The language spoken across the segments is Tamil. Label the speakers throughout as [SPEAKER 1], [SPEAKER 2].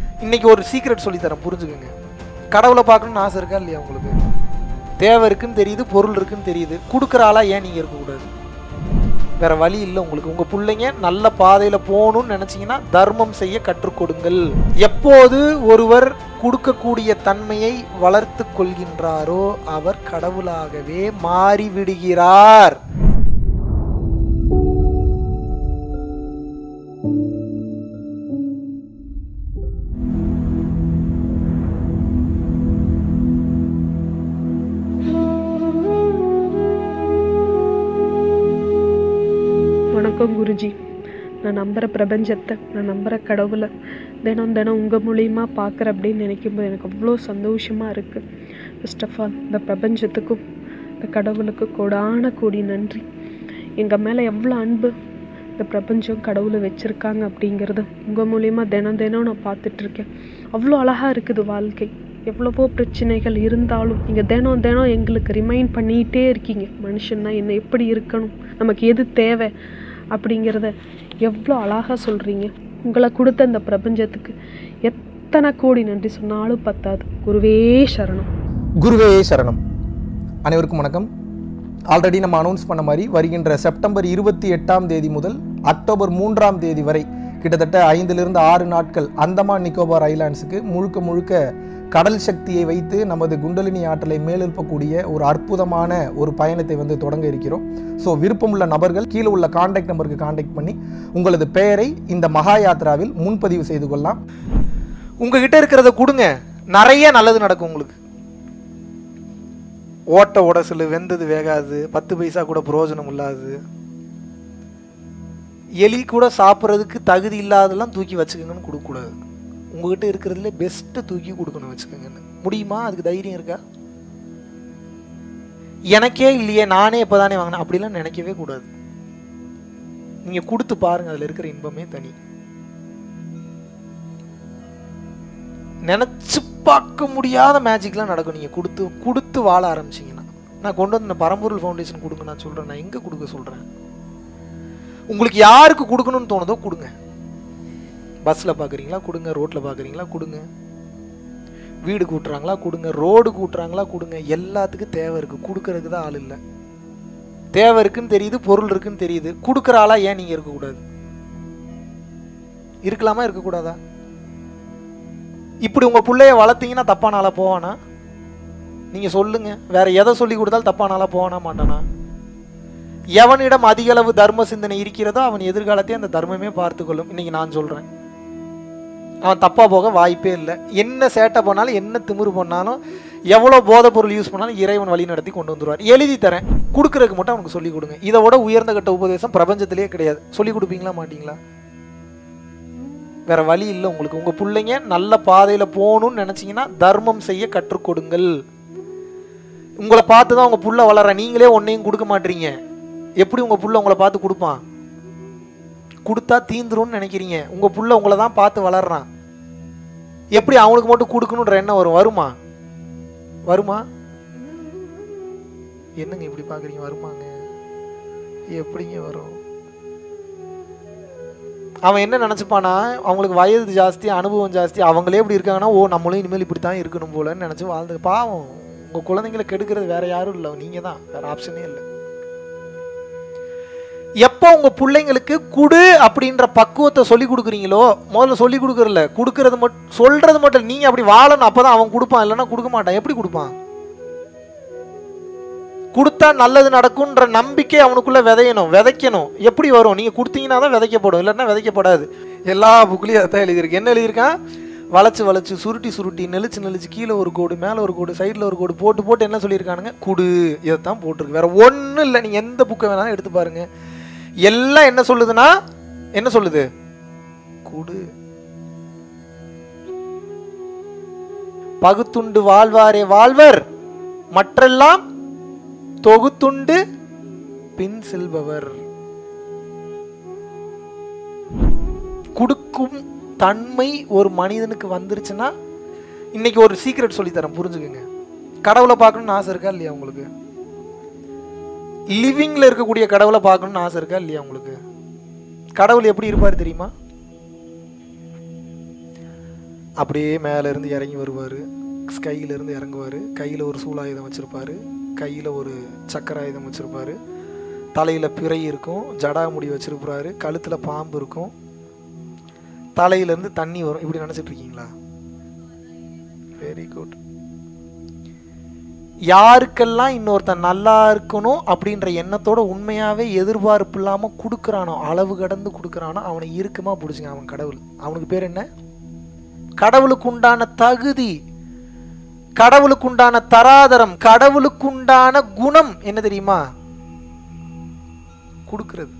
[SPEAKER 1] இன்னைக்கு ஒரு சீக்ரெட் சொல்லித்தரேன் புரிஞ்சுக்கோங்க கடவுளை பார்க்கணும்னு ஆசை இருக்கா இல்லையா உங்களுக்கு தேவை இருக்குன்னு தெரியுது பொருள் இருக்குன்னு தெரியுது கொடுக்குற ஆளா ஏன் நீங்கள் இருக்கக்கூடாது வேற வழி இல்லை உங்களுக்கு உங்க பிள்ளைங்க நல்ல பாதையில போகணும்னு நினைச்சீங்கன்னா தர்மம் செய்ய கற்றுக் கொடுங்கள் எப்போது ஒருவர் கொடுக்கக்கூடிய தன்மையை வளர்த்து கொள்கின்றாரோ அவர் கடவுளாகவே மாறிவிடுகிறார்
[SPEAKER 2] வணக்கம் குருஜி நான் நம்புகிற பிரபஞ்சத்தை நான் நம்புகிற கடவுளை தினம் தினம் உங்கள் மூலியமாக பார்க்குறேன் அப்படின்னு நினைக்கும்போது எனக்கு அவ்வளோ சந்தோஷமாக இருக்குது ஃபர்ஸ்ட் ஆஃப் ஆல் இந்த பிரபஞ்சத்துக்கும் இந்த கடவுளுக்கு கோடான கோடி நன்றி எங்கள் மேலே எவ்வளோ அன்பு இந்த பிரபஞ்சம் கடவுளை வச்சுருக்காங்க அப்படிங்கிறத உங்கள் மூலியமாக தினம் தினம் நான் பார்த்துட்ருக்கேன் அவ்வளோ அழகாக இருக்குது வாழ்க்கை எவ்வளவோ பிரச்சனைகள் இருந்தாலும் நீங்கள் தினம் தினம் எங்களுக்கு ரிமைண்ட் பண்ணிகிட்டே இருக்கீங்க மனுஷன்னா என்ன எப்படி இருக்கணும் நமக்கு எது தேவை அப்படிங்கிறத எவ்வளோ அழகாக சொல்கிறீங்க உங்களை கொடுத்த இந்த பிரபஞ்சத்துக்கு எத்தனை கோடி நன்றி சொன்னாலும் பத்தாது குருவே சரணம்
[SPEAKER 3] குருவே சரணம் அனைவருக்கும் வணக்கம் ஆல்ரெடி நம்ம அனௌன்ஸ் பண்ண மாதிரி வருகின்ற செப்டம்பர் இருபத்தி எட்டாம் தேதி முதல் அக்டோபர் மூன்றாம் தேதி வரை கிட்டத்தட்ட ஐந்திலிருந்து ஆறு நாட்கள் அந்தமான் நிக்கோபார் ஐலாண்ட்ஸுக்கு முழுக்க முழுக்க கடல் சக்தியை வைத்து நமது குண்டலினி ஆற்றலை மேலெழுப்பக்கூடிய ஒரு அற்புதமான ஒரு பயணத்தை வந்து தொடங்க இருக்கிறோம் ஸோ விருப்பமுள்ள நபர்கள் கீழே உள்ள காண்டாக்ட் நம்பருக்கு காண்டாக்ட் பண்ணி உங்களது பெயரை இந்த மகா யாத்ராவில் முன்பதிவு செய்து கொள்ளலாம்
[SPEAKER 1] உங்ககிட்ட இருக்கிறத கொடுங்க நிறைய நல்லது நடக்கும் உங்களுக்கு ஓட்ட உடசல் வெந்தது வேகாது பத்து பைசா கூட பிரயோஜனம் இல்லாது எலி கூட சாப்பிட்றதுக்கு தகுதி இல்லாதெல்லாம் தூக்கி வச்சுக்கோங்கன்னு கொடுக்கக்கூடாது உங்ககிட்ட இருக்கிறதுல பெஸ்ட்டை தூக்கி கொடுக்கணும் வச்சுக்கோங்கன்னு முடியுமா அதுக்கு தைரியம் இருக்கா எனக்கே இல்லையே நானே இப்போ தானே வாங்கினேன் அப்படிலாம் நினைக்கவே கூடாது நீங்கள் கொடுத்து பாருங்க அதில் இருக்கிற இன்பமே தனி நினச்சி பார்க்க முடியாத மேஜிக்லாம் நடக்கும் நீங்கள் கொடுத்து கொடுத்து வாழ ஆரம்பிச்சிங்கன்னா நான் கொண்டு வந்து இந்த பரம்பொருள் ஃபவுண்டேஷன் கொடுங்க நான் சொல்கிறேன் நான் எங்கே கொடுக்க சொல்கிறேன் உங்களுக்கு யாருக்கு கொடுக்கணும்னு தோணுதோ கொடுங்க பஸ்ஸில் பார்க்குறீங்களா கொடுங்க ரோட்டில் பார்க்குறீங்களா கொடுங்க வீடு கூட்டுறாங்களா கொடுங்க ரோடு கூட்டுறாங்களா கொடுங்க எல்லாத்துக்கும் தேவை இருக்குது கொடுக்கறதுக்கு தான் ஆள் இல்லை தேவை இருக்குன்னு தெரியுது பொருள் இருக்குன்னு தெரியுது கொடுக்குற ஆளா ஏன் நீங்கள் இருக்கக்கூடாது இருக்கலாமா இருக்கக்கூடாதா இப்படி உங்கள் பிள்ளைய வளர்த்தீங்கன்னா தப்பான ஆளா போவானா நீங்கள் சொல்லுங்க வேற எதை சொல்லி கொடுத்தாலும் தப்பான ஆளா போவானா மாட்டானா எவனிடம் அதிக அளவு தர்ம சிந்தனை இருக்கிறதோ அவன் எதிர்காலத்தை அந்த தர்மமே பார்த்துக்கொள்ளும் இன்னைக்கு நான் சொல்கிறேன் அவன் தப்பாக போக வாய்ப்பே இல்லை என்ன சேட்டை பண்ணாலும் என்ன திமிரு பண்ணாலும் எவ்வளோ போதைப் பொருள் யூஸ் பண்ணாலும் இறைவன் வழி நடத்தி கொண்டு வந்துருவார் எழுதி தரேன் கொடுக்கறதுக்கு மட்டும் அவனுக்கு சொல்லிக் கொடுங்க இதை விட உயர்ந்த கட்ட உபதேசம் பிரபஞ்சத்திலேயே கிடையாது சொல்லிக் கொடுப்பீங்களா மாட்டீங்களா வேற வழி இல்லை உங்களுக்கு உங்க பிள்ளைங்க நல்ல பாதையில போகணும்னு நினைச்சீங்கன்னா தர்மம் செய்ய கற்றுக் கொடுங்கள் உங்களை பார்த்து தான் உங்க புள்ள வளர நீங்களே ஒன்னையும் கொடுக்க மாட்டீங்க எப்படி உங்க புள்ள உங்களை பார்த்து கொடுப்பான் கொடுத்தா தீந்துரும்னு நினைக்கிறீங்க உங்க புள்ள உங்களை தான் பார்த்து வளர்றான் எப்படி அவனுக்கு மட்டும் கொடுக்கணுன்ற எண்ணம் வரும் வருமா வருமா என்னங்க இப்படி பாக்குறீங்க வருமாங்க எப்படிங்க வரும் அவன் என்ன நினச்சிப்பானா அவங்களுக்கு வயது ஜாஸ்தி அனுபவம் ஜாஸ்தி அவங்களே இப்படி இருக்காங்கன்னா ஓ நம்மளும் இனிமேல் இப்படி தான் இருக்கணும் போலன்னு நினச்சி வாழ்ந்து பாவம் உங்கள் குழந்தைங்களை கெடுக்கிறது வேற யாரும் இல்லை நீங்கள் தான் வேற ஆப்ஷனே இல்லை எப்போ உங்கள் பிள்ளைங்களுக்கு குடு அப்படின்ற பக்குவத்தை சொல்லி கொடுக்குறீங்களோ முதல்ல சொல்லி கொடுக்குறல கொடுக்கறது மட்டும் சொல்கிறது மட்டும் நீங்கள் அப்படி வாழணும் அப்போ தான் அவன் கொடுப்பான் இல்லைன்னா கொடுக்க மாட்டான் எப்படி கொடுப்பான் கொடுத்தா நல்லது நடக்கும்ன்ற நம்பிக்கை அவனுக்குள்ள விதையணும் விதைக்கணும் எப்படி வரும் நீங்க கொடுத்தீங்கன்னா தான் விதைக்கப்படும் இல்லைன்னா விதைக்கப்படாது எல்லா புக்லயும் அதான் எழுதியிருக்கு என்ன எழுதியிருக்கான் வளைச்சு வளைச்சு சுருட்டி சுருட்டி நெளிச்சு நெளிச்சு கீழே ஒரு கோடு மேலே ஒரு கோடு சைடில் ஒரு கோடு போட்டு போட்டு என்ன சொல்லியிருக்கானுங்க குடு இதைத்தான் போட்டிருக்கு வேற ஒன்றும் இல்லை நீங்கள் எந்த புக்கை வேணாலும் எடுத்து பாருங்க எல்லாம் என்ன சொல்லுதுன்னா என்ன சொல்லுது குடு பகுத்துண்டு வாழ்வாரே வாழ்வர் மற்றெல்லாம் தொகுத்துண்டு பின் செல்பவர் கொடுக்கும் தன்மை ஒரு மனிதனுக்கு வந்துருச்சுன்னா இன்னைக்கு ஒரு சீக்ரெட் சொல்லித்தரேன் புரிஞ்சுக்கோங்க கடவுளை பார்க்கணும்னு ஆசை இருக்கா இல்லையா உங்களுக்கு லிவிங்ல இருக்கக்கூடிய கடவுளை பார்க்கணும்னு ஆசை இருக்கா இல்லையா உங்களுக்கு கடவுள் எப்படி இருப்பார் தெரியுமா அப்படியே மேலேருந்து இறங்கி வருவார் ஸ்கையிலேருந்து இறங்குவார் கையில் ஒரு சூலாயுதம் வச்சுருப்பார் கையில் ஒரு சக்கராயுதம் வச்சுருப்பார் தலையில் பிறை இருக்கும் ஜடாமுடி வச்சுருப்பாரு கழுத்தில் பாம்பு இருக்கும் தலையிலேருந்து தண்ணி வரும் இப்படி நினச்சிட்டு இருக்கீங்களா வெரி குட் யாருக்கெல்லாம் இன்னொருத்தன் நல்லா இருக்கணும் அப்படின்ற எண்ணத்தோட உண்மையாகவே எதிர்பார்ப்பு இல்லாமல் கொடுக்குறானோ அளவு கடந்து கொடுக்குறானோ அவனை இறுக்கமாக பிடிச்சிங்க அவன் கடவுள் அவனுக்கு பேர் என்ன கடவுளுக்கு உண்டான தகுதி கடவுளுக்கு உண்டான தராதரம் கடவுளுக்கு உண்டான குணம் என்ன தெரியுமா கொடுக்கிறது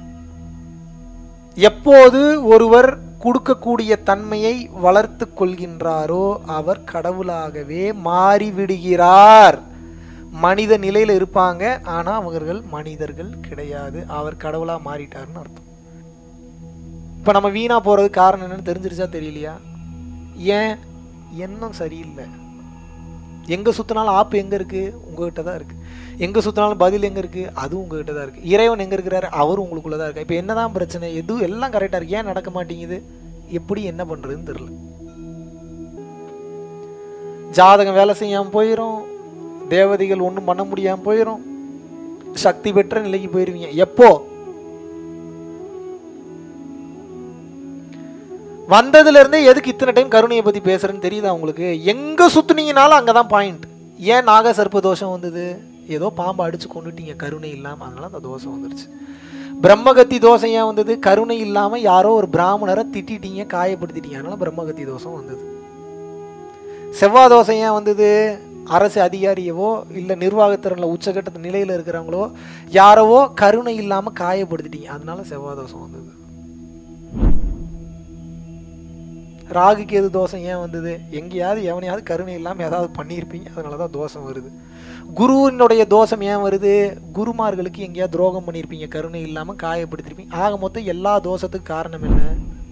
[SPEAKER 1] எப்போது ஒருவர் கொடுக்கக்கூடிய தன்மையை வளர்த்து கொள்கின்றாரோ அவர் கடவுளாகவே மாறிவிடுகிறார் மனித நிலையில் இருப்பாங்க ஆனால் அவர்கள் மனிதர்கள் கிடையாது அவர் கடவுளாக மாறிட்டாருன்னு அர்த்தம் இப்போ நம்ம வீணாக போகிறது காரணம் என்னன்னு தெரிஞ்சிருச்சா தெரியலையா ஏன் எண்ணம் சரியில்லை எங்கே சுற்றினாலும் ஆப்பு எங்கே இருக்குது உங்ககிட்ட தான் இருக்குது எங்கே சுற்றினாலும் பதில் எங்கே இருக்குது அதுவும் உங்ககிட்ட தான் இருக்குது இறைவன் எங்கே இருக்கிறாரு அவரும் உங்களுக்குள்ளே தான் இருக்கு இப்போ என்னதான் பிரச்சனை எதுவும் எல்லாம் கரெக்டாக இருக்கு ஏன் நடக்க மாட்டேங்குது எப்படி என்ன பண்ணுறதுன்னு தெரில ஜாதகம் வேலை செய்யாமல் போயிடும் தேவதைகள் ஒன்றும் பண்ண முடியாமல் போயிடும் சக்தி பெற்ற நிலைக்கு போயிருவீங்க எப்போ வந்ததுல இருந்தே எதுக்கு இத்தனை டைம் கருணையை பத்தி பேசுறேன்னு தெரியுதா உங்களுக்கு எங்க சுத்துனீங்கனாலும் அங்கதான் பாயிண்ட் ஏன் நாக சர்ப்ப தோஷம் வந்தது ஏதோ பாம்பை அடிச்சு கொண்டுட்டீங்க கருணை இல்லாம அதனால அந்த தோஷம் வந்துருச்சு பிரம்மகத்தி தோஷம் ஏன் வந்தது கருணை இல்லாம யாரோ ஒரு பிராமணரை திட்டிட்டீங்க காயப்படுத்திட்டீங்க அதனால பிரம்மகத்தி தோஷம் வந்தது செவ்வாய் தோஷம் ஏன் வந்தது அரசு அதிகாரியவோ இல்லை நிர்வாகத்திறனில் உச்சகட்ட நிலையில் இருக்கிறவங்களோ யாரவோ கருணை இல்லாமல் காயப்படுத்திட்டீங்க அதனால செவ்வாய் தோஷம் வந்தது ராகு கேது தோஷம் ஏன் வந்தது எங்கேயாவது எவனையாவது கருணை இல்லாமல் ஏதாவது பண்ணியிருப்பீங்க அதனால தான் தோஷம் வருது குருவினுடைய தோஷம் ஏன் வருது குருமார்களுக்கு எங்கேயாவது துரோகம் பண்ணியிருப்பீங்க கருணை இல்லாமல் காயப்படுத்திருப்பீங்க ஆக மொத்தம் எல்லா தோஷத்துக்கு காரணம் என்ன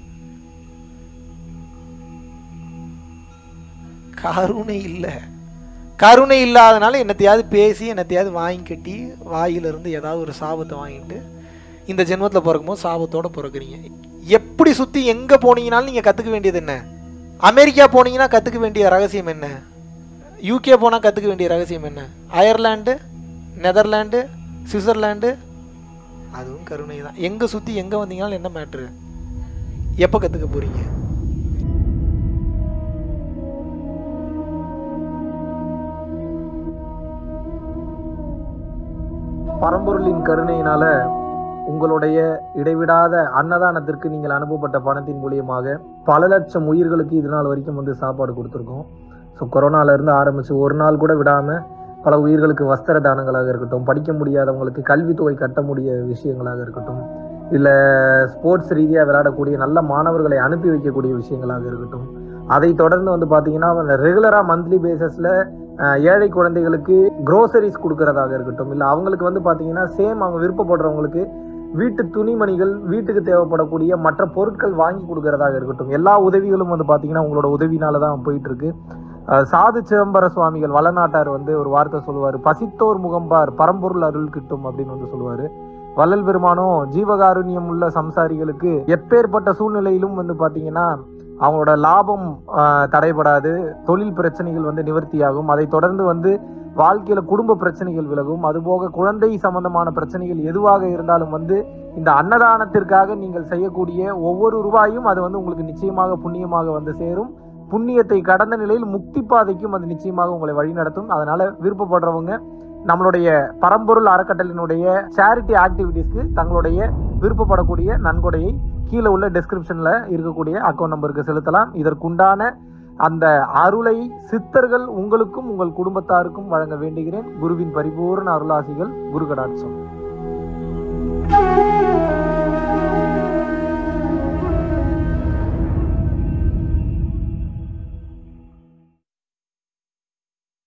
[SPEAKER 1] கருணை இல்லை கருணை இல்லாதனால என்னத்தையாவது பேசி என்னத்தையாவது வாங்கி கட்டி வாயிலிருந்து ஏதாவது ஒரு சாபத்தை வாங்கிட்டு இந்த ஜென்மத்தில் பிறக்கும்போது சாபத்தோட பிறக்குறீங்க எப்படி சுற்றி எங்கே போனீங்கனாலும் நீங்கள் கற்றுக்க வேண்டியது என்ன அமெரிக்கா போனீங்கன்னா கற்றுக்க வேண்டிய ரகசியம் என்ன யூகே போனால் கற்றுக்க வேண்டிய ரகசியம் என்ன அயர்லாண்டு நெதர்லாண்டு சுவிட்சர்லாண்டு அதுவும் கருணை தான் எங்கே சுற்றி எங்கே வந்தீங்கனாலும் என்ன மேட்ரு எப்போ கற்றுக்க போகிறீங்க
[SPEAKER 3] பரம்பொருளின் கருணையினால உங்களுடைய இடைவிடாத அன்னதானத்திற்கு நீங்கள் அனுப்பப்பட்ட பணத்தின் மூலியமாக பல லட்சம் உயிர்களுக்கு இது நாள் வரைக்கும் வந்து சாப்பாடு கொடுத்துருக்கோம் ஸோ கொரோனால இருந்து ஆரம்பிச்சு ஒரு நாள் கூட விடாம பல உயிர்களுக்கு வஸ்திர தானங்களாக இருக்கட்டும் படிக்க முடியாதவங்களுக்கு கல்வித்தொகை கட்ட முடிய விஷயங்களாக இருக்கட்டும் இல்லை ஸ்போர்ட்ஸ் ரீதியாக விளையாடக்கூடிய நல்ல மாணவர்களை அனுப்பி வைக்கக்கூடிய விஷயங்களாக இருக்கட்டும் அதை தொடர்ந்து வந்து பார்த்தீங்கன்னா ரெகுலராக மந்த்லி பேசிஸில் ஏழை குழந்தைகளுக்கு க்ரோசரிஸ் கொடுக்கறதாக இருக்கட்டும் இல்லை அவங்களுக்கு வந்து பார்த்தீங்கன்னா சேம் அவங்க விருப்பப்படுறவங்களுக்கு வீட்டு துணிமணிகள் வீட்டுக்கு தேவைப்படக்கூடிய மற்ற பொருட்கள் வாங்கி கொடுக்கறதாக இருக்கட்டும் எல்லா உதவிகளும் வந்து பார்த்தீங்கன்னா உங்களோட உதவினால தான் போயிட்டு இருக்கு அஹ் சாது சிதம்பர சுவாமிகள் வளநாட்டார் வந்து ஒரு வார்த்தை சொல்லுவார் பசித்தோர் முகம்பார் பரம்பொருள் அருள் கிட்டும் அப்படின்னு வந்து சொல்லுவாரு வள்ளல் பெருமானும் ஜீவகாருண்யம் உள்ள சம்சாரிகளுக்கு எப்பேற்பட்ட சூழ்நிலையிலும் வந்து பாத்தீங்கன்னா அவங்களோட லாபம் ஆஹ், தடைபடாது தொழில் பிரச்சனைகள் வந்து நிவர்த்தியாகும் அதை தொடர்ந்து வந்து வாழ்க்கையில குடும்ப பிரச்சனைகள் விலகும் அதுபோக குழந்தை சம்பந்தமான பிரச்சனைகள் எதுவாக இருந்தாலும் வந்து இந்த அன்னதானத்திற்காக நீங்கள் செய்யக்கூடிய ஒவ்வொரு ரூபாயும் அது வந்து உங்களுக்கு நிச்சயமாக புண்ணியமாக வந்து சேரும் புண்ணியத்தை கடந்த நிலையில் முக்தி பாதைக்கும் அது நிச்சயமாக உங்களை வழிநடத்தும் அதனால விருப்பப்படுறவங்க நம்மளுடைய பரம்பொருள் அறக்கட்டளினுடைய சேரிட்டி ஆக்டிவிட்டீஸ்க்கு தங்களுடைய விருப்பப்படக்கூடிய நன்கொடையை கீழே உள்ள டெஸ்கிரிப்ஷன்ல இருக்கக்கூடிய அக்கௌண்ட் நம்பருக்கு செலுத்தலாம் இதற்குண்டான அந்த அருளை சித்தர்கள் உங்களுக்கும் உங்கள் குடும்பத்தாருக்கும் வழங்க வேண்டுகிறேன் குருவின் பரிபூர்ண அருளாசிகள் குரு கடாட்சம்